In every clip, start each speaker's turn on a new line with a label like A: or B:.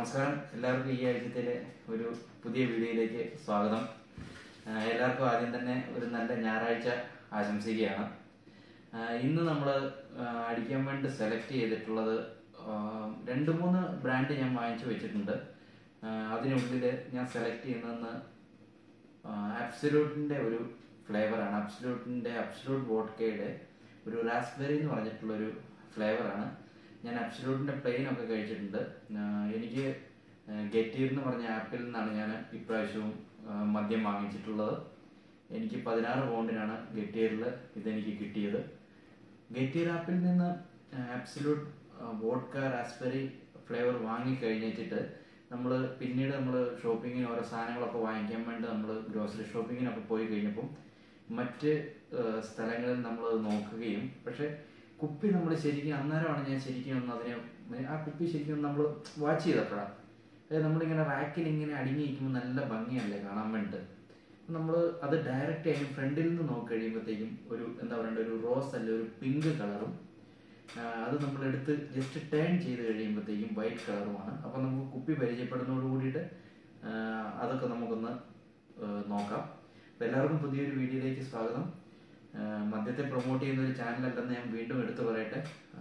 A: നമസ്കാരം എല്ലാവർക്കും ഈ ആഴ്ചത്തിലെ ഒരു പുതിയ വീഡിയോയിലേക്ക് സ്വാഗതം ആ, എല്ലാവർക്കും ആദ്യം തന്നെ ഒരു നല്ല ഞായറാഴ്ച ആശംസിക്കുകയാണ് ആ, ഇന്ന് നമ്മൾ അടിക്കാൻ വേണ്ടി സെലക്ട് ചെയ്തിട്ടുള്ളത് ആ, രണ്ട് മൂന്ന് ബ്രാൻഡ് ഞാൻ വാങ്ങിച്ചു വെച്ചിട്ടുണ്ട് ആ, അതിനുള്ളിൽ ഞാൻ സെലക്ട് ചെയ്യുന്നതെന്ന് അബ്സല്യൂട്ടിൻ്റെ ഒരു ഫ്ലേവറാണ് അബ്സല്യൂട്ടിൻ്റെ അബ്സല്യൂട്ട് വോഡ്കയുടെ ഒരു റാസ്ബെറി എന്ന് പറഞ്ഞിട്ടുള്ളൊരു ഫ്ലേവറാണ് ഞാൻ അബ്സല്യൂട്ടിൻ്റെ പ്ലെയിൻ ഒക്കെ കഴിച്ചിട്ടുണ്ട് ആ, എനിക്ക് ഗെറ്റീർ എന്ന് പറഞ്ഞ ആപ്പിൽ നിന്നാണ് ഞാൻ ഇപ്രാവശ്യവും ആ, മദ്യം വാങ്ങിച്ചിട്ടുള്ളത് എനിക്ക് പതിനാറ് പൗണ്ടിനാണ് ഗെറ്റീറിൽ ഇതെനിക്ക് കിട്ടിയത് ഗെറ്റീർ ആപ്പിൽ നിന്ന് ആബ്സല്യൂട്ട് വോഡ്ക റാസ്ബെറി ഫ്ലേവർ വാങ്ങി കഴിഞ്ഞിട്ട് നമ്മൾ പിന്നീട് നമ്മൾ ഷോപ്പിങ്ങിന് ഓരോ സാധനങ്ങളൊക്കെ വാങ്ങിക്കാൻ വേണ്ടി നമ്മൾ ഗ്രോസറി ഷോപ്പിങ്ങിനൊക്കെ പോയി കഴിഞ്ഞപ്പം മറ്റ് ആ, സ്ഥലങ്ങളിൽ നമ്മൾ നോക്കുകയും പക്ഷെ കുപ്പി നമ്മൾ ശരിക്കും അന്നേരമാണ് ഞാൻ ശരിക്കും ഒന്ന് അതിനെ ആ കുപ്പി ശരിക്കും നമ്മൾ വാച്ച് ചെയ്തപ്പോഴാണ് അതായത് നമ്മളിങ്ങനെ റാക്കിൽ ഇങ്ങനെ അടിങ്ങിയിരിക്കുമ്പോൾ നല്ല ഭംഗിയല്ലേ കാണാൻ വേണ്ടിയിട്ട് നമ്മൾ അത് ഡയറക്റ്റ് ആയി ഫ്രണ്ടിൽ നിന്ന് നോക്കി കഴിയുമ്പോഴത്തേക്കും ഒരു എന്താ പറയണ്ട ഒരു റോസ് അല്ല ഒരു പിങ്ക് കളറും അത് നമ്മൾ എടുത്ത് ജസ്റ്റ് ടേൺ ചെയ്ത് കഴിയുമ്പോഴത്തേക്കും വൈറ്റ് കളറുമാണ് അപ്പോൾ നമുക്ക് കുപ്പി പരിചയപ്പെടുന്നതോട് കൂടിയിട്ട് ആ, അതൊക്കെ നമുക്കൊന്ന് ആ, നോക്കാം അപ്പോൾ എല്ലാവർക്കും പുതിയൊരു വീഡിയോയിലേക്ക് സ്വാഗതം ആ, മദ്യത്തെ പ്രൊമോട്ട് ചെയ്യുന്ന ഒരു ചാനലല്ലെന്ന് ഞാൻ വീണ്ടും എടുത്തു പറയട്ടെ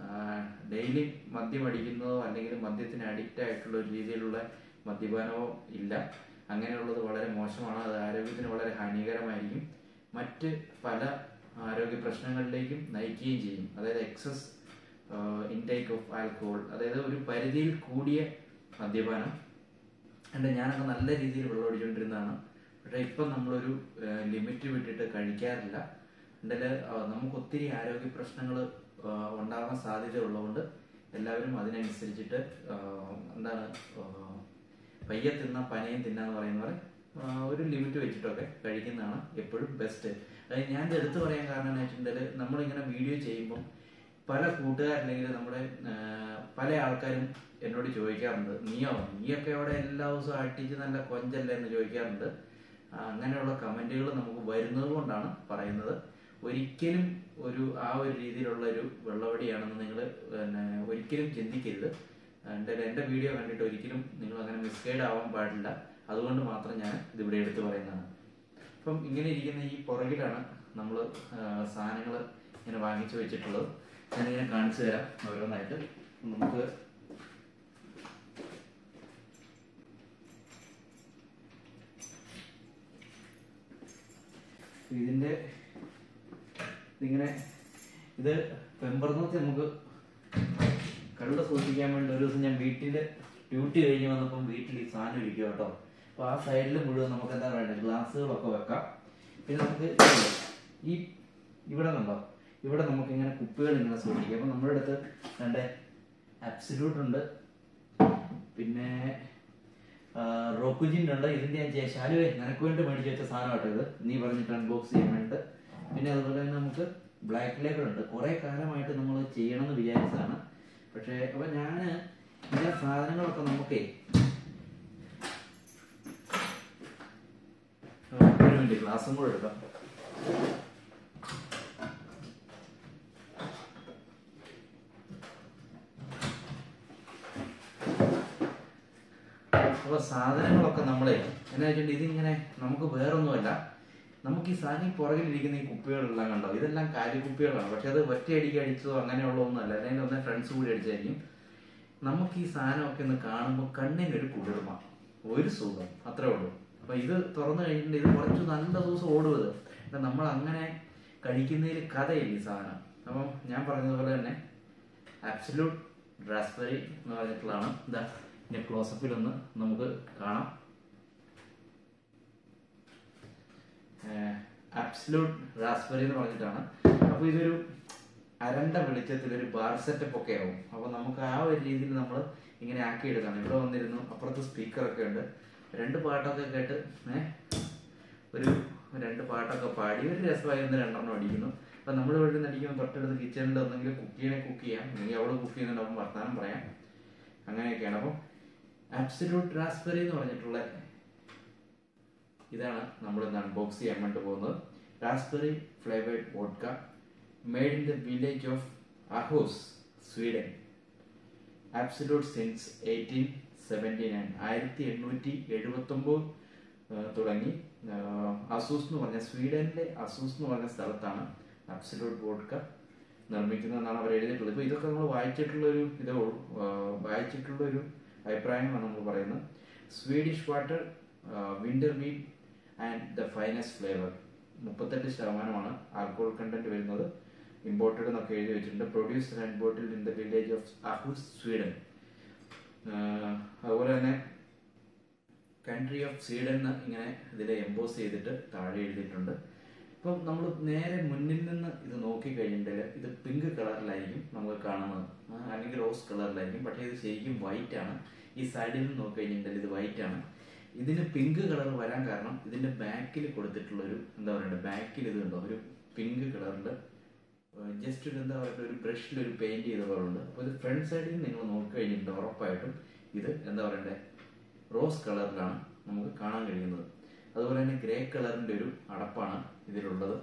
A: ഡെയിലി മദ്യം അടിക്കുന്നതോ അല്ലെങ്കിൽ മദ്യത്തിന് അഡിക്റ്റ് ആയിട്ടുള്ള ഒരു രീതിയിലുള്ള മദ്യപാനമോ ഇല്ല അങ്ങനെയുള്ളത് വളരെ മോശമാണ് അത് ആരോഗ്യത്തിന് വളരെ ഹാനികരമായിരിക്കും മറ്റ് പല ആരോഗ്യ പ്രശ്നങ്ങളിലേക്കും നയിക്കുകയും ചെയ്യും അതായത് എക്സസ് ഇൻടേക്ക് ഓഫ് ആൽക്കഹോൾ അതായത് ഒരു പരിധിയിൽ കൂടിയ മദ്യപാനം എൻ്റെ ഞാനൊക്കെ നല്ല രീതിയിൽ വെള്ളം അടിച്ചുകൊണ്ടിരുന്നതാണ് പക്ഷേ ഇപ്പം നമ്മളൊരു ലിമിറ്റ് വിട്ടിട്ട് കഴിക്കാറില്ല എൻ്റെ നമുക്ക് ഒത്തിരി ആരോഗ്യ പ്രശ്നങ്ങൾ ഉണ്ടാകാൻ സാധ്യത ഉള്ളതുകൊണ്ട് എല്ലാവരും അതിനനുസരിച്ചിട്ട് ആ, എന്താണ് ആ, പയ്യെ തിന്ന പനയും തിന്നാന്ന് പറയുന്ന പോലെ ആ, ഒരു ലിമിറ്റ് വെച്ചിട്ടൊക്കെ കഴിക്കുന്നതാണ് എപ്പോഴും ബെസ്റ്റ് അതായത് ഞാൻ ഇത് എടുത്തു പറയാൻ കാരണം എന്ന് വെച്ചിട്ടുണ്ടെങ്കിൽ നമ്മളിങ്ങനെ വീഡിയോ ചെയ്യുമ്പം പല കൂട്ടുകാരല്ലെങ്കിൽ നമ്മുടെ ആ, പല ആൾക്കാരും എന്നോട് ചോദിക്കാറുണ്ട് നീയോ നീയൊക്കെ അവിടെ എല്ലാ ദിവസവും അട്ടിച്ച് നല്ല കൊഞ്ചല്ലേ എന്ന് ചോദിക്കാറുണ്ട് ആ, അങ്ങനെയുള്ള കമന്റുകൾ നമുക്ക് വരുന്നത് കൊണ്ടാണ് പറയുന്നത് ഒരിക്കലും ഒരു ആ ഒരു രീതിയിലുള്ള ഒരു വെള്ളവടിയാണെന്ന് നിങ്ങൾ പിന്നെ ഒരിക്കലും ചിന്തിക്കരുത് എൻ്റെ എൻ്റെ വീഡിയോ കണ്ടിട്ട് ഒരിക്കലും നിങ്ങൾ അങ്ങനെ മിസ്ഗൈഡ് ആവാൻ പാടില്ല അതുകൊണ്ട് മാത്രം ഞാൻ ഇതിവിടെ എടുത്തു പറയുന്നതാണ് അപ്പം ഇങ്ങനെ ഇരിക്കുന്ന ഈ പുറകിലാണ് നമ്മൾ സാധനങ്ങൾ ഇങ്ങനെ വാങ്ങിച്ചു വെച്ചിട്ടുള്ളത് ഞാനിങ്ങനെ കാണിച്ചു തരാം ഓരോന്നായിട്ട് നമുക്ക് ഇതിന്റെ ഇതിങ്ങനെ ഇത് പെമ്പറന്നൂത്തി നമുക്ക് കള്ള് സൂക്ഷിക്കാൻ വേണ്ടി ഒരു ദിവസം ഞാൻ വീട്ടിൽ ഡ്യൂട്ടി കഴിഞ്ഞ് വന്നപ്പം വീട്ടിൽ ഈ സാധനം ഇരിക്കും കേട്ടോ അപ്പൊ ആ സൈഡിൽ മുഴുവൻ നമുക്ക് എന്താ വേണ്ടത് ഗ്ലാസ്സുകളൊക്കെ വെക്കാം പിന്നെ നമുക്ക് ഇതില്ലേ, ഈ ഇവിടെ നിന്നുണ്ടോ ഇവിടെ നമുക്ക് ഇങ്ങനെ കുപ്പികൾ ഇങ്ങനെ സൂക്ഷിക്കാം അപ്പൊ നമ്മുടെ അടുത്ത് രണ്ട് അബ്സല്യൂട്ട് ഉണ്ട് പിന്നെ റോക്കുജിൻ്റെ ഉണ്ട് ഇതിന്റെ ഞാൻ ചെയ്യാം ശാലുവേ നിനക്ക് വേണ്ടി മേടിച്ച് വെച്ച സാധനം കേട്ടോ ഇത് നീ പറഞ്ഞിട്ട് അൺബോക്സ് ചെയ്യാൻ വേണ്ടിയിട്ട് പിന്നെ അതുപോലെ തന്നെ നമുക്ക് ബ്ലാക്ക് ലേബൽ ഉണ്ട് കുറെ കാലമായിട്ട് നമ്മൾ ചെയ്യണമെന്ന് വിചാരിച്ചതാണ് പക്ഷേ അപ്പൊ ഞാന് ഇങ്ങനെ സാധനങ്ങളൊക്കെ നമുക്കേ ആ, ഒരു മിനിറ്റ് ഗ്ലാസും കൂടെ എടുക്കാം അപ്പൊ സാധനങ്ങളൊക്കെ നമ്മളെ എന്നാ വെച്ചിട്ട് ഇതിങ്ങനെ നമുക്ക് വേറൊന്നുമല്ല നമുക്ക് ഈ സാധനം ഈ പുറകിലിരിക്കുന്ന ഈ കുപ്പികളെല്ലാം കണ്ടോ ഇതെല്ലാം കാലി കുപ്പികളാണ് പക്ഷെ അത് ഒറ്റയടിക്ക് അടിച്ചതോ അങ്ങനെയുള്ളതൊന്നുമല്ല അല്ലെങ്കിൽ ഒന്ന് ഫ്രണ്ട്സ് കൂടി അടിച്ചായിരിക്കും നമുക്ക് ഈ സാധനമൊക്കെ ഒന്ന് കാണുമ്പോൾ കണ്ണിനൊരു കുളിർമ ഒരു സുഖം അത്രേ ഉള്ളൂ അപ്പൊ ഇത് തുറന്നു കഴിഞ്ഞിട്ട് ഇത് കുറച്ച് നല്ല ദിവസം ഓടുന്നത് നമ്മൾ അങ്ങനെ കഴിക്കുന്നതിൽ കഥയില്ല ഈ സാധനം അപ്പം ഞാൻ പറഞ്ഞതുപോലെ തന്നെ ആബ്സല്യൂട്ട് റാസ്ബെറി എന്ന് പറഞ്ഞിട്ടുള്ളതാണ് ഇതാ ഇനി ക്ലോസപ്പിൽ ഒന്ന് നമുക്ക് കാണാം അബ്സല്യൂട്ട് റാസ്ബെറി എന്ന് പറഞ്ഞിട്ടാണ് അപ്പോൾ ഇതൊരു അരണ്ട വെളിച്ചത്തിൽ ഒരു ബാർ സെറ്റപ്പ് ഒക്കെ ആവും അപ്പോൾ നമുക്ക് ആ ഒരു രീതിയിൽ നമ്മൾ ഇങ്ങനെ ആക്കിയെടുക്കണം ഇവിടെ വന്നിരുന്നു അപ്പുറത്ത് സ്പീക്കറൊക്കെ ഉണ്ട് രണ്ട് പാട്ടൊക്കെ കേട്ട് ഏഹ് ഒരു രണ്ട് പാട്ടൊക്കെ പാടി ഒരു രസമായി ഒന്ന് രണ്ടെണ്ണം അടിക്കുന്നു അപ്പം നമ്മൾ ഇവിടെ നിന്ന് അടിക്കുമ്പോൾ തൊട്ടടുത്ത് കിച്ചണിൽ ഒന്നെങ്കിൽ കുക്ക് ചെയ്യണേ കുക്ക് ചെയ്യാം അല്ലെങ്കിൽ അവള് കുക്ക് ചെയ്യുന്നുണ്ടാവും വർത്താനം പറയാം അങ്ങനെയൊക്കെയാണ് അപ്പം ആബ്സല്യൂട്ട് റാസ്ബെറി എന്ന് പറഞ്ഞിട്ടുള്ള ഇതാണ് നമ്മൾ ഇന്ന് അൺബോക്സ് ചെയ്യാൻ വേണ്ടി പോകുന്നത് raspberry flavoured vodka made in the village of Ahus Sweden Absolut since eighteen seventy nine ആയിരത്തി എണ്ണൂറ്റി എഴുപത്തൊമ്പത് തുടങ്ങി ആഹ് അസൂസ് എന്ന് പറഞ്ഞ സ്വീഡനിലെ അസൂസ് എന്ന് പറഞ്ഞ സ്ഥലത്താണ് അബ്സലൂട്ട് വോഡ്ക നിർമ്മിക്കുന്നതെന്നാണ് അവർ എഴുതിയിട്ടുള്ളത് ഇപ്പോൾ ഇതൊക്കെ നമ്മൾ വായിച്ചിട്ടുള്ള ഒരു ഇതേ ഉള്ളൂ ആഹ് വായിച്ചിട്ടുള്ള ഒരു അഭിപ്രായമാണ് നമ്മൾ പറയുന്നത് Swedish water winter wheat and the finest flavour മുപ്പത്തെട്ട് ശതമാനമാണ് ആൽക്കോഹോൾ കണ്ടന്റ് വരുന്നത് ഇമ്പോർട്ടഡ് എന്നൊക്കെ എഴുതി വെച്ചിട്ടുണ്ട് producer and bottle in the village of Ahus Sweden ആഹ് അതുപോലെ തന്നെ കൺട്രി ഓഫ് സ്വീഡൻ എന്ന് ഇങ്ങനെ ഇതിൽ എംബോസ് ചെയ്തിട്ട് താഴെ എഴുതിയിട്ടുണ്ട് ഇപ്പം നമ്മൾ നേരെ മുന്നിൽ നിന്ന് ഇത് നോക്കി കഴിഞ്ഞിട്ടുണ്ടെങ്കിൽ ഇത് പിങ്ക് കളറിലായിരിക്കും നമുക്ക് കാണുന്നത് ആ, അല്ലെങ്കിൽ റോസ് കളറിലായിരിക്കും പക്ഷേ ഇത് ശരിക്കും വൈറ്റ് ആണ് ഈ സൈഡിൽ നിന്ന് നോക്കി കഴിഞ്ഞിട്ടുണ്ടെങ്കിൽ ഇത് വൈറ്റ് ആണ് ഇതിന് പിങ്ക് കളർ വരാൻ കാരണം ഇതിന്റെ ബാക്കിൽ കൊടുത്തിട്ടുള്ള ഒരു എന്താ പറയണ്ടേ ബാക്കിൽ ഇത് ഉണ്ടോ ഒരു പിങ്ക് കളറിൽ ജസ്റ്റ് ഒരു എന്താ പറയുക ഒരു ബ്രഷിൽ ഒരു പെയിന്റ് ചെയ്ത പോലെ ഉണ്ട് അപ്പോൾ ഇത് ഫ്രണ്ട് സൈഡിൽ നിങ്ങൾ നോക്കി കഴിഞ്ഞിട്ടുണ്ട് ഉറപ്പായിട്ടും ഇത് എന്താ പറയണ്ടേ റോസ് കളറിലാണ് നമുക്ക് കാണാൻ കഴിയുന്നത് അതുപോലെ തന്നെ ഗ്രേ കളറിന്റെ ഒരു അടപ്പാണ് ഇതിലുള്ളത്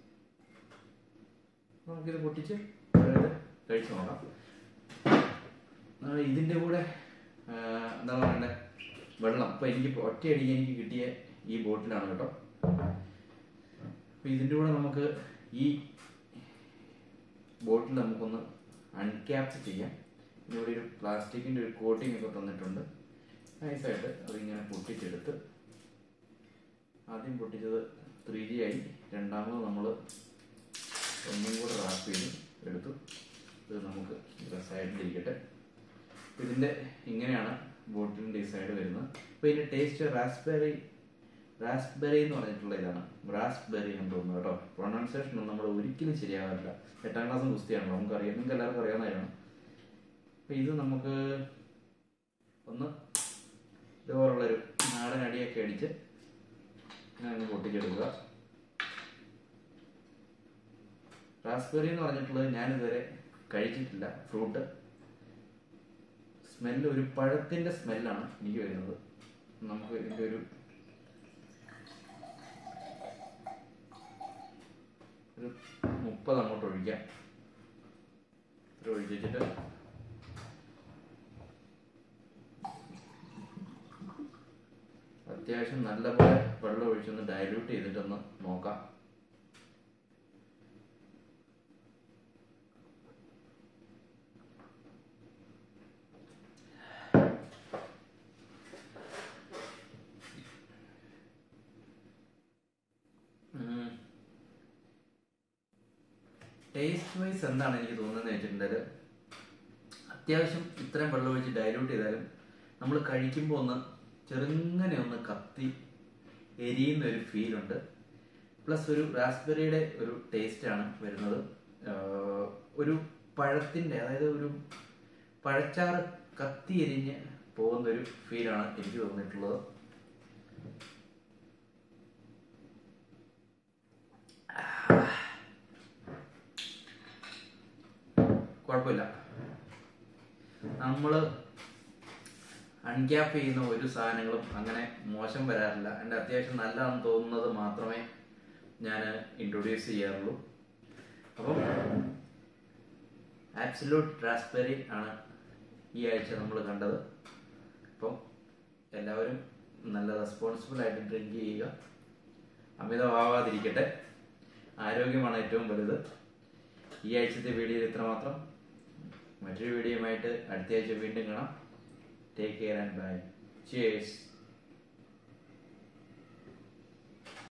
A: നമുക്കിത് പൊട്ടിച്ച് അതായത് കഴിച്ചു നോക്കാം ആ, ഇതിന്റെ കൂടെ ആ, എന്താ പറയണ്ടേ വെള്ളം ഇപ്പൊ എനിക്ക് ഒറ്റയടിക്ക് എനിക്ക് കിട്ടിയ ഈ ബോട്ടിലാണ് കേട്ടോ അപ്പൊ ഇതിന്റെ കൂടെ നമുക്ക് ഈ ബോട്ടിൽ നമുക്കൊന്ന് അൺക്യാപ്പ് ചെയ്യാം ഇതിവിടെ ഒരു പ്ലാസ്റ്റിക്കിന്റെ ഒരു കോട്ടിംഗ് ഒക്കെ തന്നിട്ടുണ്ട് നൈസായിട്ട് അതിങ്ങനെ പൊട്ടിച്ചെടുത്ത് ആദ്യം പൊട്ടിച്ചത് ത്രീ ജി ആയി രണ്ടാമത് നമ്മൾ ഒന്നും കൂടെ റാപ്പ് ചെയ്ത് എടുത്തു ഇത് നമുക്ക് സൈഡിലിരിക്കട്ടെ അപ്പൊ ഇതിന്റെ ഇങ്ങനെയാണ് ബോട്ടിലിന്റെ ഈ സൈഡ് വരുന്നത് അപ്പൊ ഇതിന്റെ ടേസ്റ്റ് റാസ്ബെറി റാസ്ബെറി എന്ന് പറഞ്ഞിട്ടുള്ള ഇതാണ് റാസ്ബെറി എന്ന് തോന്നുന്നു കേട്ടോ പ്രൊണൗൺസിയേഷൻ ഒന്നും നമ്മൾ ഒരിക്കലും ശരിയാകാറില്ല എട്ടാം ക്ലാസ്സും കുസ്തിയാണല്ലോ നമുക്ക് അറിയാം നിങ്ങൾക്ക് എല്ലാവർക്കും അറിയാവുന്നതാണ് അപ്പൊ ഇത് നമുക്ക് ഒന്ന് ഇതുപോലുള്ളൊരു നാടൻ അടിയൊക്കെ അടിച്ച് ഇങ്ങനെ ഒന്ന് പൊട്ടിച്ചെടുക്കുക റാസ്ബെറി എന്ന് പറഞ്ഞിട്ടുള്ളത് ഞാനിതുവരെ കഴിച്ചിട്ടില്ല ഫ്രൂട്ട് സ്മെല്ല് ഒരു പഴത്തിന്റെ സ്മെല്ലാണ് എനിക്ക് വരുന്നത് നമുക്ക് ഇതിന്റെ ഒരു ഒരു മുപ്പത് അങ്ങോട്ട് ഒഴിക്കാം ഇത് ഒഴിച്ചിട്ട് അത്യാവശ്യം നല്ലപോലെ വെള്ളം ഒഴിച്ചൊന്ന് ഡയല്യൂട്ട് ചെയ്തിട്ടൊന്ന് നോക്കാം ടേസ്റ്റ് വൈസ് എന്താണ് എനിക്ക് തോന്നുന്നത് വെച്ചിട്ടുണ്ടെങ്കിൽ അത്യാവശ്യം ഇത്രയും വെള്ളം ഒഴിച്ച് ഡയലൂട്ട് ചെയ്താലും നമ്മൾ കഴിക്കുമ്പോൾ ഒന്ന് ചെറുങ്ങനെ ഒന്ന് കത്തി എരിയുന്ന ഒരു ഫീൽ ഉണ്ട് പ്ലസ് ഒരു റാസ്ബെറിയുടെ ഒരു ടേസ്റ്റ് ആണ് വരുന്നത് ആഹ് ഒരു പഴത്തിന്റെ അതായത് ഒരു പഴച്ചാറ് കത്തി എരിഞ്ഞ് പോകുന്ന ഒരു ഫീലാണ് എനിക്ക് തോന്നിയിട്ടുള്ളത് കുഴപ്പമില്ല നമ്മൾ അൺക്യാപ്പ് ചെയ്യുന്ന ഒരു സാധനങ്ങളും അങ്ങനെ മോശം വരാറില്ല എൻ്റെ അത്യാവശ്യം നല്ലതാണെന്ന് തോന്നുന്നത് മാത്രമേ ഞാൻ ഇൻട്രൊഡ്യൂസ് ചെയ്യാറുള്ളൂ അപ്പം ആബ്സല്യൂട്ട് റാസ്ബെറി ആണ് ഈ ആഴ്ച നമ്മൾ കണ്ടത് അപ്പം എല്ലാവരും നല്ല റെസ്പോൺസിബിൾ ആയിട്ട് ഡ്രിങ്ക് ചെയ്യുക അമിതമാവാതിരിക്കട്ടെ ആരോഗ്യമാണ് ഏറ്റവും വലുത് ഈ ആഴ്ചത്തെ വീഡിയോയിൽ ഇത്രമാത്രം മറ്റൊരു വീഡിയോയുമായിട്ട് അടുത്ത ആഴ്ച വീണ്ടും കാണാം take care and bye cheers